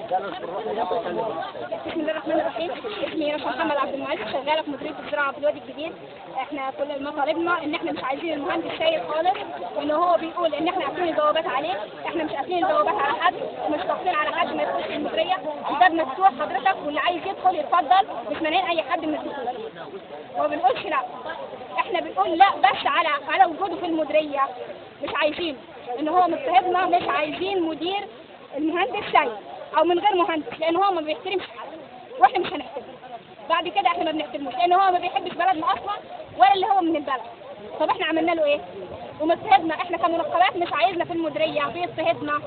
بسم الله الرحمن الرحيم اسمي رشا محمد عبد المعز شغاله في مديريه الزراعه في الوادي الجديد احنا كل مطالبنا ان احنا مش عايزين المهندس سيد خالص وان هو بيقول ان احنا قافلين البوابات عليه احنا مش قافلين البوابات على حد ومش ضاغطين على حد ما يدخلش المديريه الباب مفتوح حضرتك واللي عايز يدخل يتفضل مش مانعين اي حد من الدخول وما بنقولش لا احنا بنقول لا بس على على وجوده في المديريه مش عايزينه ان هو مضطهدنا مش عايزين مدير المهندس سيد او من غير مهندس لان هو ما بيحترمش حد واحنا مش هنحترمه بعد كده احنا ما بنحترموش لان هو ما بيحبش بلدنا اصلا ولا اللي هو من البلد طب احنا عملنا له ايه ومضطهدنا احنا كمنقبات مش عايزنا في المديريه بيضطهدنا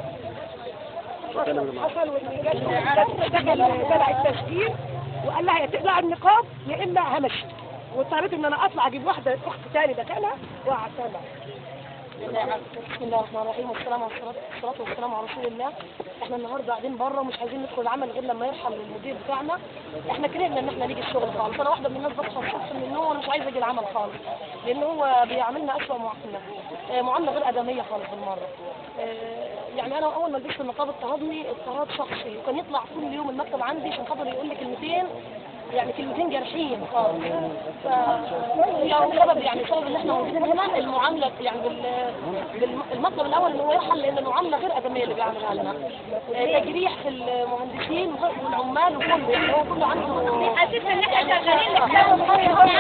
حصل واللي جت دخل تبع التسجيل وقال لها يا تقلع النقاب يا اما همشي واضطريت ان انا اطلع اجيب واحده اخت تاني مكانها وقعدتها بسم الله الرحمن الرحيم والسلام على الصلاه والصلاه والسلام على رسول الله احنا النهارده قاعدين بره ومش عايزين ندخل العمل غير لما يرحل المدير بتاعنا احنا كرهنا ان احنا نيجي الشغل خالص انا واحده من الناس بصحى الصبح من النوم وانا مش عايزه اجي العمل خالص لان هو بيعاملنا اسوء معامله آه، معامله غير ادميه خالص بالمره آه، يعني انا اول ما لبست النقاب اضطهدني اضطهاد شخصي وكان يطلع كل يوم المكتب عندي عشان خاطر يقول لي كلمتين يعني كلمتين جارحين خالص ف يعني سبب يعني سبب ان احنا موجودين هنا المعامله يعني بال... بالمطلب الاول ان هو يرحل لان المعامله غير ادميه اللي بيعملها لنا آه، تجريح في المهندسين والعمال وكله يعني هو كله عنده حسيت ان احنا شغالين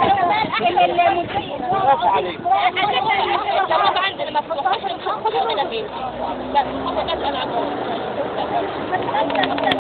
الجواب عندنا ما فتحوش الخط كده فيه بس انا اسال عنه